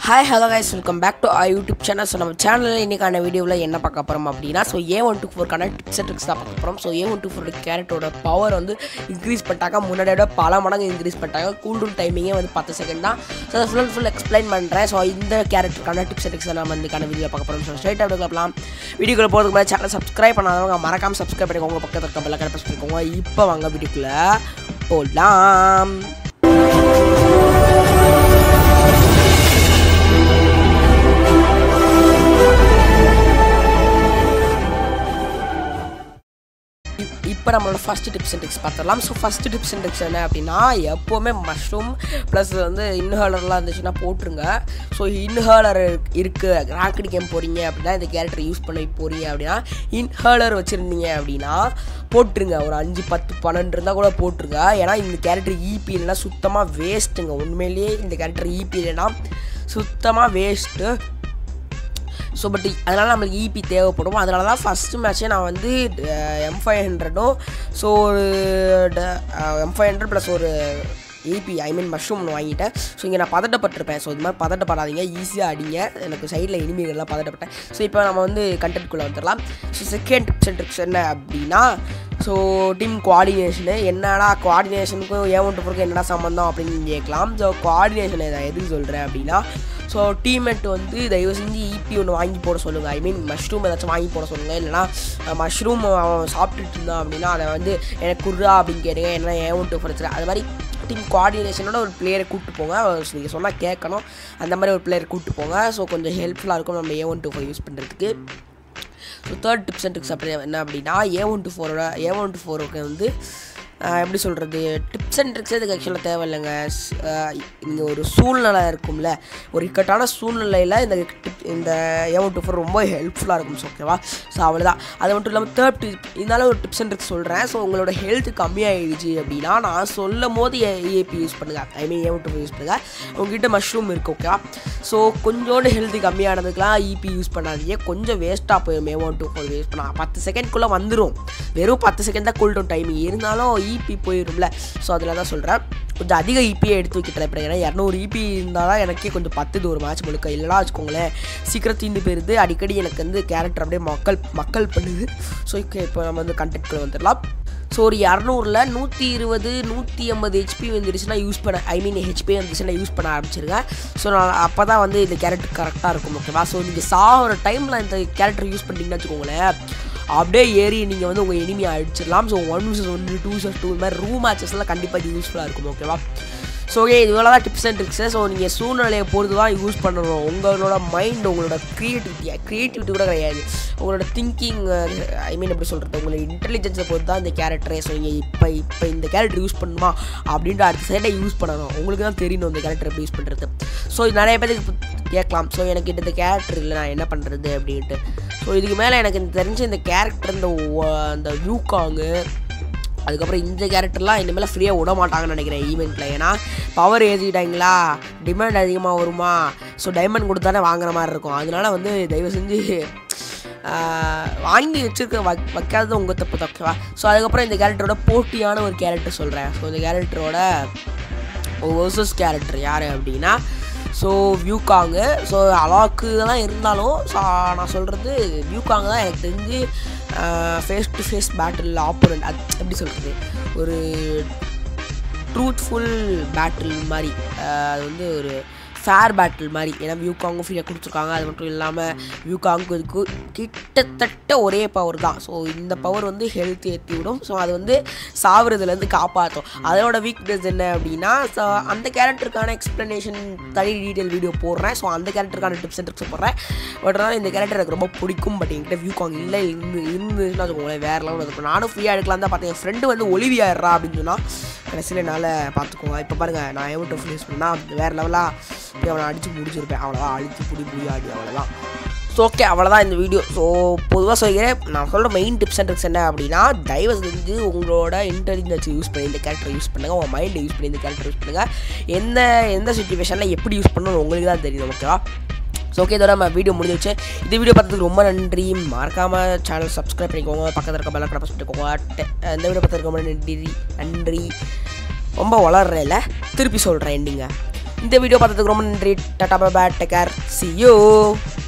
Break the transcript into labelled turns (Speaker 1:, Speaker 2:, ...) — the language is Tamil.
Speaker 1: hi hello guys welcome back to a YouTube channel so நம்ம சேனலில் இன்றைக்கான வீடியோவில் என்ன பார்க்க போகிறோம் அப்படின்னா ஸோ ஏ ஒன் டூ ஃபோர்க்கான டிப்ஸ் அண்ட் ட்ரிக்ஸ் தான் பார்க்க போகிறோம் so A one two four கேரட்டோட பவர் வந்து இன்க்ரீஸ் பண்ணிட்டாங்க முன்னாடியோட விட பல மடங்கு இன்க்ரீஸ் பண்ணிட்டாங்க கூல் டவுன் டைமிங்கே வந்து பத்து செகண்ட் தான் ஸோ அதை ஃபுல் அண்ட் ஃபுல் எக்ஸ்பிளைன் பண்ணுறேன் ஸோ இந்த கேரக்டருக்கான டிப்ஸ் அண்ட் ட்ரிக்ஸ் நம்ம இதுக்கான வீடியோ பார்க்க போகிறோம் ஸோ ஸ்ட்ரைட்டாக எடுக்கலாம் வீடியோக்குள்ளே போகிறதுக்கு முன்னாடி சேனல் சப்ஸ்கிரைப் பண்ணாதவங்க மறக்காமல் சப்ஸ்கிரைப் பண்ணிக்கோங்க பக்கத்தில் இருக்க பெல்ல கடை ப்ரெஸ் பண்ணிக்கோங்க இப்போ வாங்க வீடியோக்குள்ளே போடலாம் இப்போ நம்மளோட ஃபஸ்ட் டிப்ஸ் அண்ட் ட்ரிக்ஸ் பார்த்துடலாம் so first tips and tricks என்ன அப்படின்னா எப்போவுமே மஷ்ரூம் ப்ளஸ் வந்து இன்ஹேலர்லாம் இருந்துச்சுன்னா போட்டுருங்க ஸோ இன்ஹேலர் இருக்குது ராக்கெட் கேம் போகிறீங்க அப்படின்னா இந்த கேரக்டர் யூஸ் பண்ணி போகிறீங்க அப்படின்னா இன்ஹேலர் வச்சுருந்தீங்க அப்படின்னா போட்டுருங்க ஒரு அஞ்சு பத்து பன்னெண்டு இருந்தால் கூட போட்டுருங்க ஏன்னா இந்த கேரக்டர் ஈபி இல்லைன்னா சுத்தமாக வேஸ்ட்டுங்க உண்மையிலேயே இந்த கேரக்டர் ஈபி இல்லைன்னா சுத்தமாக வேஸ்ட்டு ஸோ பட் அதனால் நம்மளுக்கு இபி தேவைப்படும் அதனால தான் ஃபஸ்ட்டு மேட்ச்சே நான் வந்து எம் ஃபைவ் ஹண்ட்ரடும் ஸோ ஒரு எம் ஃபைவ் ஹண்ட்ரட் ப்ளஸ் ஒரு ஏபி ஐ மீன் மஷ்ரூம் ஒன்று வாங்கிட்டேன் ஸோ இங்கே நான் பதட்டப்பட்டிருப்பேன் ஸோ இது மாதிரி பதட்டப்படாதீங்க ஈஸியாக அடிங்க எனக்கு சைடில் இனிமைகள்லாம் பதட்டப்பட்டேன் ஸோ இப்போ நம்ம வந்து கண்டென்ட்குள்ளே வந்துடலாம் so second tips and tricks என்ன அப்படின்னா ஸோ டீம் கோஆர்டினேஷனு என்னடா கோஆர்டினேஷனுக்கும் ஏவன்ட்டு பொறுக்கும் என்னடா சம்மந்தம் அப்படின்னு கேட்கலாம் ஸோ கோஆர்டினேஷனை நான் எதுக்கு சொல்கிறேன் அப்படின்னா ஸோ டீம்மேட் வந்து தயவு செஞ்சு ஈபி ஒன்று வாங்கி போட சொல்லுங்கள் ஐ மீன் மஷ்ரூம் ஏதாச்சும் வாங்கி போட சொல்லுங்கள் இல்லைனா மஷ்ரூம் அவன் சாப்பிட்டுட்டு இருந்தான் அப்படின்னா அதை வந்து எனக்கு குர்ரா அப்படின்னு கேட்டுங்க என்ன ஏவன் டூ பிரச்சனை அது மாதிரி டீம் கோஆர்டினேஷனோட ஒரு பிளேயரை கூப்பிட்டு போங்க நீங்கள் சொன்னால் கேட்கணும் அந்த மாதிரி ஒரு பிளேயரை கூப்பிட்டு போங்க ஸோ கொஞ்சம் ஹெல்ப்ஃபுல்லாக இருக்கும் நம்ம A one two four use பண்ணுறதுக்கு so third tips and tricks அப்படி என்ன அப்படின்னா ஏ ஒன் டூ ஃபோரோட ஏ ஒன் டூ ஃபோருக்கு வந்து எப்படி சொல்கிறது டிப்ஸ் அண்ட் ட்ரிக்ஸ் இதுக்கு ஆக்சுவலாக தேவையில்லைங்க இங்கே ஒரு சூழ்நிலை இருக்கும்ல ஒரு இக்கட்டான சூழ்நிலையில் இந்த டிப் இந்த ஏவன் டூ ஃபோர் ரொம்ப ஹெல்ப்ஃபுல்லாக இருக்கும் ஸோ ஓகேவா ஸோ அவ்வளோதான் அது மட்டும் இல்லாமல் தேர்ட் டிப் இதனால ஒரு டிப்ஸ் அண்ட் ட்ரிக்ஸ் சொல்கிறேன் ஸோ உங்களோட ஹெல்த் கம்மியாகிடுச்சு அப்படின்னா நான் சொல்லும் போது ஏஏபி யூஸ் பண்ணுங்கள் I mean A one two use பண்ணுங்கள் உங்ககிட்ட மஷ்ரூம் இருக்குது ஓகேவா ஸோ கொஞ்சோண்டு ஹெல்த் கம்மியானதுக்கெலாம் இபி யூஸ் பண்ணாதீங்க கொஞ்சம் வேஸ்ட்டாக போயிடும் ஏவன் டூ ஃபோர் யூஸ் பண்ணால் பத்து செகண்ட்குள்ளே வந்துடும் வெறும் பத்து செகண்ட் தான் கூல் டவுன் டைமிங் இருந்தாலும் இபி போயிடும்ல ஸோ அதில் தான் சொல்கிறேன் கொஞ்சம் அதிக இபியை எடுத்து வைக்க ட்ரை பண்ணுறேன் ஏன்னா இரநூறு இபி இருந்தால் தான் எனக்கே கொஞ்சம் பத்துது ஒரு மேட்ச் முழுக்க இல்லைனா வச்சுக்கோங்களேன் சீக்கிரம் தீந்து போயிருது அடிக்கடி எனக்கு வந்து கேரக்டர் அப்படியே மக்கள் மக்கள் பண்ணுது ஸோ இப்போ நம்ம வந்து கண்டென்ட்குள்ளே வந்துடலாம் ஸோ ஒரு இரநூறுல நூற்றி இருபது நூற்றி ஐம்பது ஹெச்பி வந்துருச்சுன்னா யூஸ் பண்ண ஐ மீன் ஹெச்பி வந்துருச்சுன்னா யூஸ் பண்ண ஆரம்பிச்சிருங்க ஸோ நான் அப்போ தான் வந்து இந்த கேரக்டர் கரெக்டாக இருக்கும் ஓகேவா ஸோ நீங்கள் சாகிற டைமில் இந்த கேரக்டர் யூஸ் பண்ணிட்டீங்கன்னு வச்சுக்கோங்களேன் அப்படியே ஏறி நீங்கள் வந்து உங்கள் எனிமியை அடிச்சிடலாம் ஸோ ஒன் விசஸ் ஒன்று டூ விசஸ் டூ இந்த மாதிரி ரூம் மேட்சஸ்லாம் கண்டிப்பாக இது யூஸ்ஃபுல்லாக இருக்கும் ஓகேவா ஸோ ஓகே இது தான் டிப்ஸ் அண்ட் ட்ரிக்ஸு ஸோ நீங்கள் சூழ்நிலையை பொறுத்து தான் யூஸ் பண்ணணும் உங்களோட மைண்ட் உங்களோட க்ரியேட்டிவிட்டி க்ரியேட்டிவிட்டி கூட கிடையாது உங்களோட திங்கிங் ஐ மீன் எப்படி சொல்கிறது உங்களோட இன்டெலிஜென்ஸை பொறுத்து தான் இந்த கேரக்டரே ஸோ நீங்கள் இப்போ இப்போ இந்த கேரக்டர் யூஸ் பண்ணுமா அப்படின்ற அடுத்த சைடை யூஸ் பண்ணணும் உங்களுக்கு தான் தெரியணும் இந்த கேரக்டர் எப்படி யூஸ் பண்ணுறது ஸோ இது நிறைய பேருக்கு கேட்கலாம் ஸோ எனக்கு இந்த கேரக்டர் இல்லை நான் என்ன பண்ணுறது அப்படின்ட்டு ஸோ இதுக்கு மேலே எனக்கு தெரிஞ்ச இந்த கேரக்டர் இந்த அந்த வியூகாங்கு அதுக்கப்புறம் இந்த கேரக்டர்லாம் இனிமேல் ஃப்ரீயாக விட மாட்டாங்கன்னு நினைக்கிறேன் ஈவெண்ட்டில் ஏன்னா பவர் ஏற்றிட்டாங்களா டிமாண்ட் அதிகமாக வருமா ஸோ டைமண்ட் கொடுத்தானே வாங்குற மாதிரி இருக்கும் அதனால வந்து தயவு செஞ்சு வாங்கி வச்சுருக்க வ வைக்காதது உங்கள் தப்பு தப்புவா ஸோ அதுக்கப்புறம் இந்த கேரக்டரோட போட்டியான ஒரு கேரக்டர் சொல்கிறேன் ஸோ இந்த கேரக்டரோட வர்சஸ் கேரக்டர் யார் அப்படின்னா ஸோ வியூகாங்கு ஸோ அலாக்கு தான் இருந்தாலும் ஸோ நான் சொல்கிறது வியூகாங் தான் எனக்கு தெரிஞ்சு face to face battle opponent அது எப்படி சொல்கிறது ஒரு ட்ரூத்ஃபுல் பேட்டில் மாதிரி அது வந்து ஒரு ஃபேர் பேட்டில் மாதிரி ஏன்னா வியூகாங்கும் ஃப்ரீயாக கொடுத்துருக்காங்க அது மட்டும் இல்லாமல் வியூகாங்கும் இதுக்கு கிட்டத்தட்ட ஒரே பவர் தான் ஸோ இந்த பவர் வந்து ஹெல்த் ஏற்றி விடும் ஸோ அது வந்து சாவுறதுலேருந்து காப்பாற்றும் அதோட வீக்னஸ் என்ன அப்படின்னா ஸோ அந்த கேரக்டருக்கான எக்ஸ்ப்ளனேஷன் தனி டீட்டெயில் வீடியோ போடுறேன் ஸோ அந்த கேரக்டருக்கான டிப்ஸ் அண்ட் ட்ரிக்ஸ் போடுறேன் பட் ஆனால் இந்த கேரக்டர் எனக்கு ரொம்ப பிடிக்கும் பட் என்கிட்ட வியூகாங் இல்லை இருந்து இருந்துச்சுன்னா வச்சுக்கோங்களேன் வேறு லெவலில் இருக்கும் நானும் ஃப்ரீயாக எடுக்கலாம் தான் பார்த்தேன் என் ஃப்ரெண்டு வந்து ஒலிவியாடுறா அப்படின்னு சொன்னால் கடைசியில் என்னால் பார்த்துக்கோங்க இப்போ பாருங்கள் நான் எவ்வளோ டஃப் யூஸ் பண்ணால் வேறு லெவலாக போய் அவனை அடித்து முடிச்சிருப்பேன் அவ்வளோதான் அழித்து புடி புடி ஆடி அவ்வளோதான் ஸோ ஓகே அவ்வளோதான் இந்த வீடியோ ஸோ பொதுவாக சொல்கிறேன் நான் சொல்கிற மெயின் டிப்ஸ் அண்ட் ட்ரிக்ஸ் என்ன அப்படின்னா தயவு செஞ்சு உங்களோட இன்டெலிஜென்ஸ் யூஸ் பண்ணி இந்த கேரக்டர் யூஸ் பண்ணுங்கள் உங்கள் மைண்டை யூஸ் பண்ணி இந்த கேரக்டர் யூஸ் பண்ணுங்கள் எந்த எந்த சுச்சுவேஷனில் எப்படி யூஸ் பண்ணணும் உங்களுக்கு தான் தெரியும் ஓகேவா ஸோ ஓகே இதோட நம்ம வீடியோ முடிஞ்சிச்சு இந்த வீடியோ பார்த்ததுக்கு ரொம்ப நன்றி மறக்காமல் சேனல் சப்ஸ்கிரைப் பண்ணிக்கோங்க பக்கத்தில் இருக்க பெல்ல கடை பண்ணிக்கோங்க இந்த வீடியோ பார்த்ததுக்கு ரொம்ப நன்றி நன்றி ரொம்ப வளர்றேன் திருப்பி சொல்கிறேன் எண்டிங்க இந்த வீடியோ பார்த்ததுக்கு ரொம்ப நன்றி tata bye take care see you